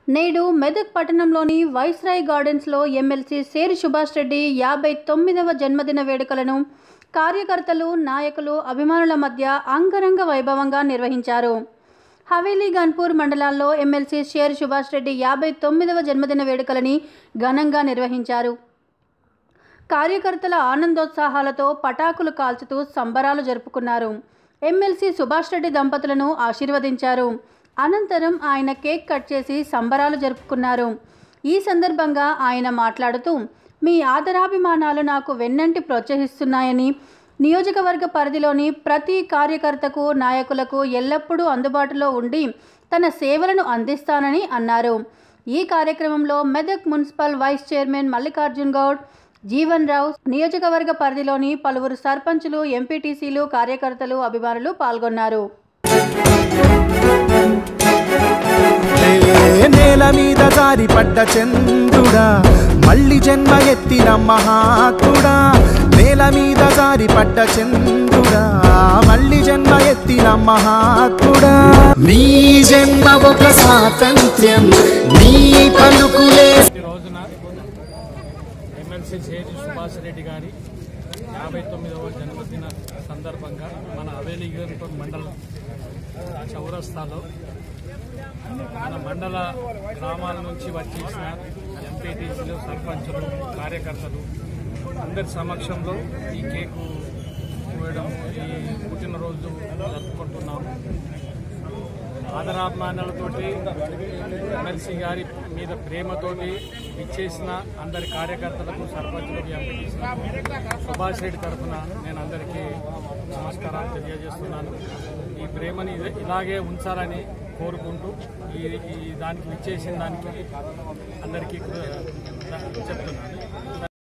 నేడు మెదక్ పట్టణంలోని వైస్రాయ్ గార్డెన్స్లో ఎమ్మెల్సీ సేరి సుభాష్ రెడ్డి యాభై తొమ్మిదవ జన్మదిన వేడుకలను కార్యకర్తలు నాయకులు అభిమానుల మధ్య అంగరంగ వైభవంగా నిర్వహించారు హవేలీ గన్పూర్ మండలాల్లో ఎమ్మెల్సీ షేర్ సుభాష్ రెడ్డి యాభై తొమ్మిదవ జన్మదిన వేడుకలని ఘనంగా నిర్వహించారు కార్యకర్తల ఆనందోత్సాహాలతో పటాకులు కాల్చుతూ సంబరాలు జరుపుకున్నారు ఎమ్మెల్సీ సుభాష్ రెడ్డి దంపతులను ఆశీర్వదించారు అనంతరం ఆయన కేక్ కట్ చేసి సంబరాలు జరుపుకున్నారు ఈ సందర్భంగా ఆయన మాట్లాడుతూ మీ ఆదరాభిమానాలు నాకు వెన్నంటి ప్రోత్సహిస్తున్నాయని నియోజకవర్గ పరిధిలోని ప్రతి కార్యకర్తకు నాయకులకు ఎల్లప్పుడూ అందుబాటులో ఉండి తన సేవలను అందిస్తానని అన్నారు ఈ కార్యక్రమంలో Medak municipal vice chairman Mallikarjun Goud Jeevan Rao నియోజకవర్గ పరిధిలోని పలువురు సర్పంచులు ఎంపీటీసీలు కార్యకర్తలు అభిమానులు పాల్గొన్నారు ఏ నేల మీద జారి పడ్డ చంద్రుడా మళ్ళీ జన్మ ఎత్తిన మహాత్ముడా నేల మీద జారి పడ్డ చంద్రుడా మళ్ళీ జన్మ ఎత్తిన మహాత్ముడా నీ జన్మ ఒక స్వాతంత్ర్యం నీ పలుకులే ఈ రోజున ఎమ్మెల్సీ చేరి సుభాష్ రెడ్డి గారి యాభై తొమ్మిదవ జన్మదిన సందర్భంగా మన హవేలీ గన్పూర్ మండలం చౌరస్తాలో మన మండల గ్రామాల నుంచి వచ్చేసిన ఎంపీటీసీలు సర్పంచులు కార్యకర్తలు అందరి సమక్షంలో ఈ కేకు కోయడం ఈ పుట్టినరోజు జరుపుకుంటున్నాము ఆదరాభిమానాలతోటి ఎమ్మెల్సీ గారి మీద ప్రేమతోటి ఇచ్చేసిన అందరి కార్యకర్తలకు సర్పంచులకు ఎంపీటీసీ సుభాష్ రెడ్డి తరఫున నేను అందరికీ నమస్కారాలు తెలియజేస్తున్నాను ఈ ప్రేమని ఇదే- ఇలాగే ఉంచాలని కోరుకుంటూ ఈ ఈ దానికి ఇచ్చేసిన దానికి అందరికీ కృ- చెప్తున్నాను